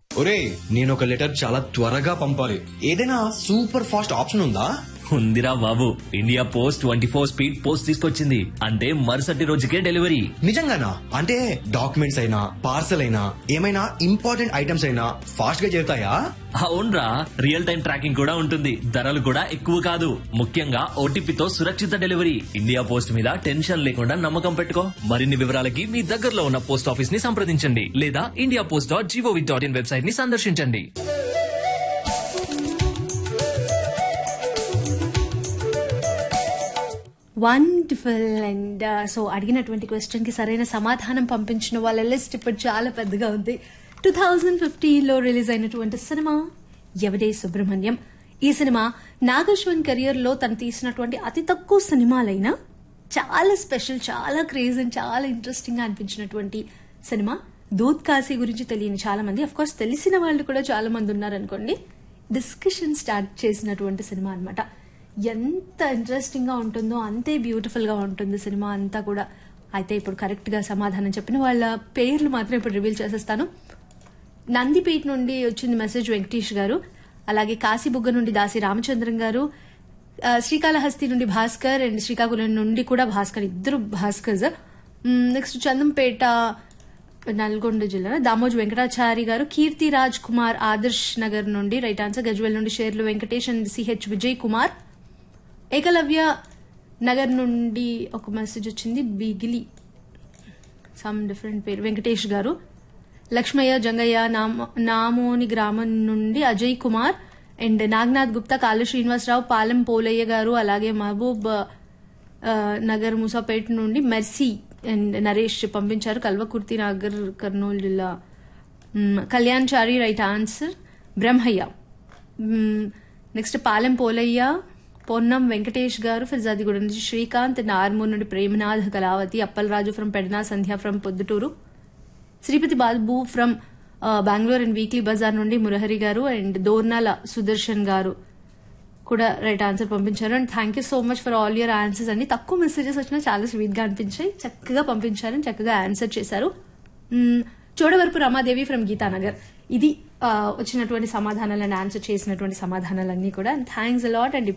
ఒరే నేను ఒక లెటర్ చాలా త్వరగా పంపాలి ఏదైనా సూపర్ ఫాస్ట్ ఆప్షన్ ఉందా ఉందిరా బాబు India post twenty four speed post తీసుకొచ్చింది అంటే మరుసటి రోజుకే డెలివరీ నిజంగానా అంటే డాక్యుమెంట్స్ అయినా పార్సల్ అయినా ఏమైనా ఇంపార్టెంట్ ఐటమ్స్ అయినా ఫాస్ట్ గా చేరుతాయా అవునరా రియల్ టైం ట్రాకింగ్ కూడా ఉంటుంది ధరలు కూడా ఎక్కువ కాదు ముఖ్యంగా ఓటీపీతో సురక్షిత డెలివరీ ఇండియా పోస్ట్ మీద టెన్షన్ లేకుండా నమ్మకం పెట్టుకో మరిన్ని వివరాలకి మీ దగ్గరలో ఉన్న పోస్ట్ ఆఫీస్ ని సంప్రదించండి లేదా India post dot GOV dot in website ని సందర్శించండి వండర్ఫుల్ అండ్ సో అడిగినటువంటి క్వశ్చన్ కి సరైన సమాధానం పంపించిన వాళ్ళ లిస్ట్ ఇప్పుడు చాలా పెద్దగా ఉంది టూ థౌజండ్ ఫిఫ్టీన్లో రిలీజ్ అయినటువంటి సినిమా ఎవడే సుబ్రహ్మణ్యం ఈ సినిమా నాగశ్వన్ కెరియర్ లో తను తీసినటువంటి అతి తక్కువ సినిమాలైనా చాలా స్పెషల్ చాలా క్రేజ్ అండ్ చాలా ఇంట్రెస్టింగ్ గా అనిపించినటువంటి సినిమా దూద్ కాశీ గురించి తెలియని చాలా మంది అఫ్ కోర్స్ తెలిసిన వాళ్ళు కూడా చాలా మంది ఉన్నారనుకోండి డిస్కషన్ స్టార్ట్ చేసినటువంటి సినిమా అన్నమాట ఎంత ఇంట్రెస్టింగ్ గా ఉంటుందో అంతే బ్యూటిఫుల్ గా ఉంటుంది సినిమా అంతా కూడా అయితే ఇప్పుడు కరెక్ట్ గా సమాధానం చెప్పిన వాళ్ళ పేర్లు మాత్రం ఇప్పుడు రివీల్ చేసేస్తాను నందిపేట నుండి వచ్చింది మెసేజ్ వెంకటేష్ గారు అలాగే కాశీబుగ్గ నుండి దాసి రామచంద్రం గారు ఆ, శ్రీకాళహస్తి నుండి భాస్కర్ అండ్ శ్రీకాకుళం నుండి కూడా భాస్కర్ ఇద్దరు భాస్కర్స్ నెక్స్ట్ చందంపేట నల్గొండ జిల్లా దామోజు వెంకటాచారి గారు కీర్తి రాజ్ కుమార్ ఆదర్శ్ నగర్ నుండి రైట్ ఆన్సర్ గజ్వెల్ నుండి షేర్లు వెంకటేష్ అండ్ సిహెచ్ విజయ్ కుమార్ ఏకలవ్య నగర్ నుండి ఒక మెసేజ్ వచ్చింది బిగిలి సమ్ డిఫరెంట్ పేరు వెంకటేష్ గారు లక్ష్మయ్య జంగయ్య నామ- నామోని గ్రామం నుండి అజయ్ కుమార్ అండ్ నాగనాథ్ గుప్తా కాళ్ళు శ్రీనివాసరావు పాలెం పోలయ్య గారు అలాగే మహబూబ్ ఆ, నగర్ ముసాపేట్ నుండి మెర్సీ అండ్ నరేష్ పంపించారు కల్వకుర్తి నగర్ కర్నూలు జిల్లా మ్, కళ్యాణ్ చారి రైట్ ఆన్సర్ బ్రహ్మయ్య మ్, నెక్స్ట్ పాలెం పోలయ్య పొన్నం వెంకటేష్ గారు ఫిర్జాదిగూడ నుంచి శ్రీకాంత్ అండ్ ఆర్మూర్ నుండి Premnath Kalavathi Appalaraju from Pedana Sandhya from Proddatur Sripathi Babu from Bengaluru and weekly bazaar నుండి మురహరి గారు అండ్ దోర్నాల సుదర్శన్ గారు కూడా రైట్ ఆన్సర్ పంపించారు and thank you so much for all your answers అండి తక్కువ మెసేజెస్ వచ్చినా చాలా స్వీట్ గా అనిపించాయి చక్కగా పంపించారు and చక్కగా ఆన్సర్ చేశారు మ్మ్, చోడవరపు రమాదేవి ఫ్రమ్ గీతానగర్ ఇది ఆ, వచ్చినటువంటి సమాధానాలను ఆన్సర్ చేసినటువంటి సమాధానాలన్నీ కూడా థ్యాంక్స్ అలాట్ అండ్